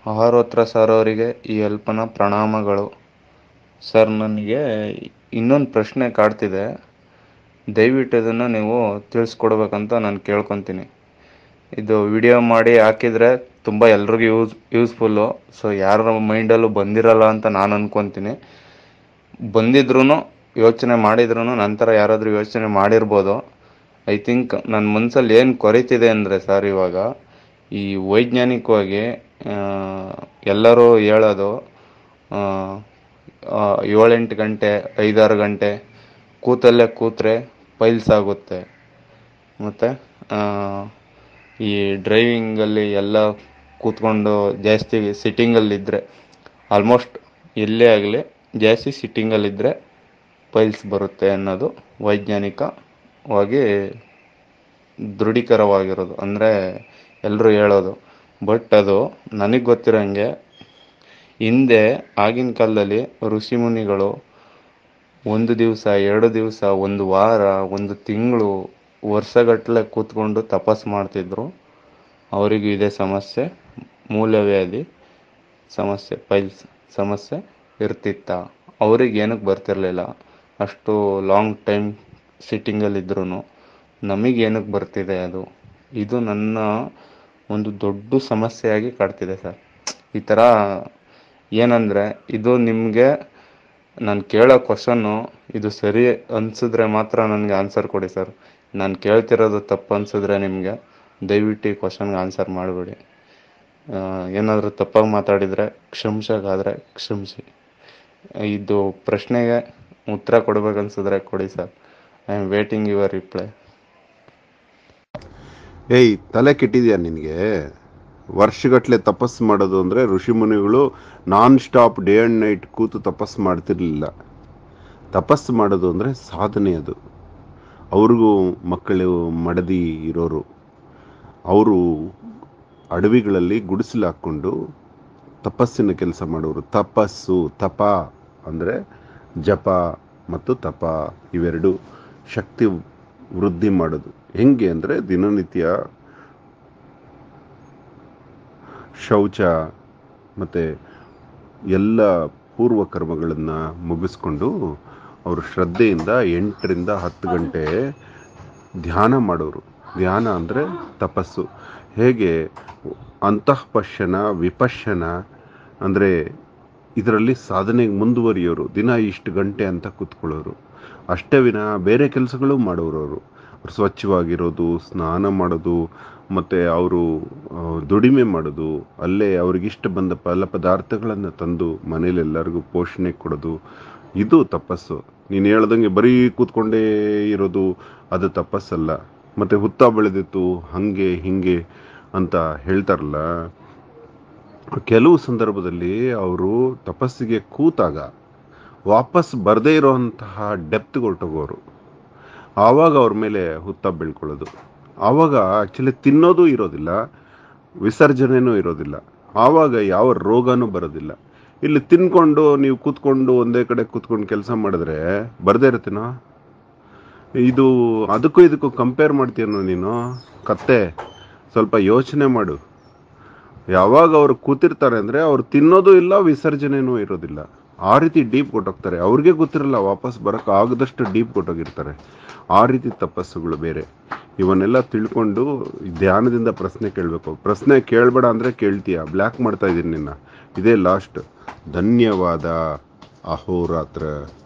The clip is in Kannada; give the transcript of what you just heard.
ಆಹಾರೋತ್ರ ಸರ್ ಅವರಿಗೆ ಈ ಅಲ್ಪನ ಪ್ರಣಾಮಗಳು ಸರ್ ನನಗೆ ಇನ್ನೊಂದು ಪ್ರಶ್ನೆ ಕಾಡ್ತಿದೆ ದಯವಿಟ್ಟು ಇದನ್ನು ನೀವು ತಿಳಿಸ್ಕೊಡ್ಬೇಕಂತ ನಾನು ಕೇಳ್ಕೊತೀನಿ ಇದು ವಿಡಿಯೋ ಮಾಡಿ ಹಾಕಿದರೆ ತುಂಬ ಎಲ್ರಿಗೂ ಯೂಸ್ ಯೂಸ್ಫುಲ್ಲು ಸೊ ಯಾರ ಮೈಂಡಲ್ಲೂ ಬಂದಿರಲ್ಲ ಅಂತ ನಾನು ಅನ್ಕೊತೀನಿ ಬಂದಿದ್ರೂ ಯೋಚನೆ ಮಾಡಿದ್ರೂ ನಂತರ ಯಾರಾದರೂ ಯೋಚನೆ ಮಾಡಿರ್ಬೋದು ಐ ಥಿಂಕ್ ನನ್ನ ಮನಸ್ಸಲ್ಲಿ ಏನು ಕೊರೀತಿದೆ ಅಂದರೆ ಸರ್ ಇವಾಗ ಈ ವೈಜ್ಞಾನಿಕವಾಗಿ ಆ, ಎಲ್ಲರೂ ಹೇಳೋದು ಆ, ಆ, ಏಳೆಂಟು ಗಂಟೆ ಐದಾರು ಗಂಟೆ ಕೂತಲ್ಲೇ ಕೂತ್ರೆ ಪೈಲ್ಸ್ ಆಗುತ್ತೆ ಮತ್ತು ಈ ಡ್ರೈವಿಂಗಲ್ಲಿ ಎಲ್ಲ ಕೂತ್ಕೊಂಡು ಜಾಸ್ತಿ ಸಿಟ್ಟಿಂಗಲ್ಲಿದ್ದರೆ ಆಲ್ಮೋಸ್ಟ್ ಎಲ್ಲೇ ಆಗಲಿ ಜಾಸ್ತಿ ಸಿಟ್ಟಿಂಗಲ್ಲಿದ್ದರೆ ಪೈಲ್ಸ್ ಬರುತ್ತೆ ಅನ್ನೋದು ವೈಜ್ಞಾನಿಕವಾಗಿ ದೃಢೀಕರವಾಗಿರೋದು ಅಂದರೆ ಎಲ್ಲರೂ ಹೇಳೋದು ಬಟ್ ಅದು ನನಗೆ ಗೊತ್ತಿರೋಂಗೆ ಹಿಂದೆ ಆಗಿನ ಕಾಲದಲ್ಲಿ ಋಷಿಮುನಿಗಳು ಒಂದು ದಿವಸ ಎರಡು ದಿವಸ ಒಂದು ವಾರ ಒಂದು ತಿಂಗಳು ವರ್ಷಗಟ್ಟಲೆ ಕೂತ್ಕೊಂಡು ತಪಸ್ಸು ಮಾಡ್ತಿದ್ರು ಅವರಿಗೂ ಇದೇ ಸಮಸ್ಯೆ ಮೂಲವ್ಯಾಧಿ ಸಮಸ್ಯೆ ಪೈಲ್ಸ್ ಸಮಸ್ಯೆ ಇರ್ತಿತ್ತ ಅವ್ರಿಗೆ ಏನಕ್ಕೆ ಬರ್ತಿರಲಿಲ್ಲ ಅಷ್ಟು ಲಾಂಗ್ ಟೈಮ್ ಸಿಟ್ಟಿಂಗಲ್ಲಿದ್ರೂ ನಮಗೆ ಏನಕ್ಕೆ ಬರ್ತಿದೆ ಅದು ಇದು ನನ್ನ ಒಂದು ದೊಡ್ಡ ಸಮಸ್ಯೆಯಾಗಿ ಕಾಡ್ತಿದೆ ಸರ್ ಈ ಥರ ಏನಂದರೆ ಇದು ನಿಮಗೆ ನಾನು ಕೇಳೋ ಕ್ವಶನ್ನು ಇದು ಸರಿ ಅನಿಸಿದ್ರೆ ಮಾತ್ರ ನನಗೆ ಆನ್ಸರ್ ಕೊಡಿ ಸರ್ ನಾನು ಕೇಳ್ತಿರೋದು ತಪ್ಪು ಅನಿಸಿದ್ರೆ ನಿಮಗೆ ದಯವಿಟ್ಟು ಈ ಕ್ವಶನ್ಗೆ ಆನ್ಸರ್ ಮಾಡಬೇಡಿ ಏನಾದರೂ ತಪ್ಪಾಗಿ ಮಾತಾಡಿದರೆ ಕ್ಷಮಿಸೋಕ್ಕಾದರೆ ಕ್ಷಮಿಸಿ ಇದು ಪ್ರಶ್ನೆಗೆ ಉತ್ತರ ಕೊಡ್ಬೇಕನ್ಸಿದ್ರೆ ಕೊಡಿ sir I am waiting your reply ಏಯ್ ತಲೆ ಕೆಟ್ಟಿದ್ಯಾ ನಿನಗೆ ವರ್ಷಗಟ್ಟಲೆ ತಪಸ್ಸು ಮಾಡೋದು ಅಂದರೆ ಋಷಿಮುನಿಗಳು non stop day and night ಕೂತು ತಪಸ್ಸು ಮಾಡ್ತಿರ್ಲಿಲ್ಲ ತಪಸ್ಸು ಮಾಡೋದು ಅಂದರೆ ಸಾಧನೆ ಅದು ಅವ್ರಿಗೂ ಮಕ್ಕಳು ಮಡದಿ ಇರೋರು ಅವರು ಅಡವಿಗಳಲ್ಲಿ ಗುಡಿಸಲು ಹಾಕ್ಕೊಂಡು ತಪಸ್ಸಿನ ಕೆಲಸ ಮಾಡೋರು ತಪಸ್ಸು ತಪ ಅಂದರೆ ಜಪ ಮತ್ತು ತಪ ಇವೆರಡು ಶಕ್ತಿ ವೃದ್ಧಿ ಮಾಡೋದು ಹೆಂಗೆ ಅಂದರೆ ದಿನನಿತ್ಯ ಶೌಚ ಮತ್ತು ಎಲ್ಲ ಪೂರ್ವ ಕರ್ಮಗಳನ್ನು ಮುಗಿಸ್ಕೊಂಡು ಅವರು ಶ್ರದ್ಧೆಯಿಂದ ಎಂಟರಿಂದ ಹತ್ತು ಗಂಟೆ ಧ್ಯಾನ ಮಾಡೋರು ಧ್ಯಾನ ಅಂದರೆ ತಪಸ್ಸು ಹೇಗೆ ಅಂತಃಪಶ್ಯನ ವಿಪಶ್ಯನ ಅಂದರೆ ಇದರಲ್ಲಿ ಸಾಧನೆಗೆ ಮುಂದುವರಿಯೋರು ದಿನ ಇಷ್ಟು ಗಂಟೆ ಅಂತ ಕೂತ್ಕೊಳ್ಳೋರು ಅಷ್ಟೇ ವಿನ ಬೇರೆ ಕೆಲಸಗಳು ಮಾಡೋರು ಅವರು ಅವ್ರು ಸ್ವಚ್ಛವಾಗಿರೋದು ಸ್ನಾನ ಮಾಡೋದು ಮತ್ತು ಅವರು ಆ, ದುಡಿಮೆ ಮಾಡೋದು ಅಲ್ಲೇ ಅವ್ರಿಗಿಷ್ಟ ಬಂದ ಫಲ ಪದಾರ್ಥಗಳನ್ನು ತಂದು ಮನೇಲಿ ಎಲ್ಲರಿಗೂ ಪೋಷಣೆ ಕೊಡೋದು ಇದು ತಪಸ್ಸು ನೀನು ಹೇಳ್ದಂಗೆ ಬರೀ ಕೂತ್ಕೊಂಡೇ ಇರೋದು ಅದು ತಪಸ್ಸಲ್ಲ ಮತ್ತು ಹುತ್ತ ಬೆಳೆದಿತ್ತು ಹಾಗೆ ಹಿಂಗೆ ಅಂತ ಹೇಳ್ತಾರಲ್ಲ ಕೆಲವು ಸಂದರ್ಭದಲ್ಲಿ ಅವರು ತಪಸ್ಸಿಗೆ ಕೂತಾಗ ವಾಪಸ್ ಬರದೇ ಇರೋಂತಹ ಡೆಪ್ತ್ಗೆ ಹೊರಟೋಗೋರು ಆವಾಗ ಅವ್ರ ಮೇಲೆ ಹುತ್ತ ಬೀಳ್ಕೊಳ್ಳೋದು ಆವಾಗ ಆ್ಯಕ್ಚುಲಿ ತಿನ್ನೋದು ಇರೋದಿಲ್ಲ ವಿಸರ್ಜನೆನೂ ಇರೋದಿಲ್ಲ ಆವಾಗ ಯಾವ ರೋಗನೂ ಬರೋದಿಲ್ಲ ಇಲ್ಲಿ ತಿನ್ಕೊಂಡು ನೀವು ಕೂತ್ಕೊಂಡು ಒಂದೇ ಕಡೆ ಕೂತ್ಕೊಂಡು ಕೆಲಸ ಮಾಡಿದ್ರೆ ಬರದೇ ಇರುತ್ತೇನೋ ಇದು ಅದಕ್ಕೂ ಇದಕ್ಕೂ ಕಂಪೇರ್ ಮಾಡ್ತೀಯನೋ ನೀನು ಕತ್ತೆ ಸ್ವಲ್ಪ ಯೋಚನೆ ಮಾಡು ಯಾವಾಗ ಅವ್ರು ಕೂತಿರ್ತಾರೆ ಅಂದರೆ ಅವ್ರು ತಿನ್ನೋದು ಇಲ್ಲ ವಿಸರ್ಜನೆನೂ ಇರೋದಿಲ್ಲ ಆ ರೀತಿ ಡೀಪ್ ಕೊಟ್ಟೋಗ್ತಾರೆ ಅವ್ರಿಗೆ ಗೊತ್ತಿರಲ್ಲ ವಾಪಸ್ ಬರೋಕ್ಕೆ ಆಗದಷ್ಟು ಡೀಪ್ ಕೊಟ್ಟೋಗಿರ್ತಾರೆ ಆ ರೀತಿ ತಪಸ್ಸುಗಳು ಬೇರೆ ಇವನ್ನೆಲ್ಲ ತಿಳ್ಕೊಂಡು ಧ್ಯಾನದಿಂದ ಪ್ರಶ್ನೆ ಕೇಳಬೇಕು ಪ್ರಶ್ನೆ ಕೇಳಬೇಡ ಅಂದರೆ ಕೇಳ್ತೀಯ ಬ್ಲ್ಯಾಕ್ ಮಾಡ್ತಾ ಇದ್ದೀನಿ ನಿನ್ನ ಇದೇ ಲಾಸ್ಟ್ ಧನ್ಯವಾದ ಅಹೋರಾತ್ರ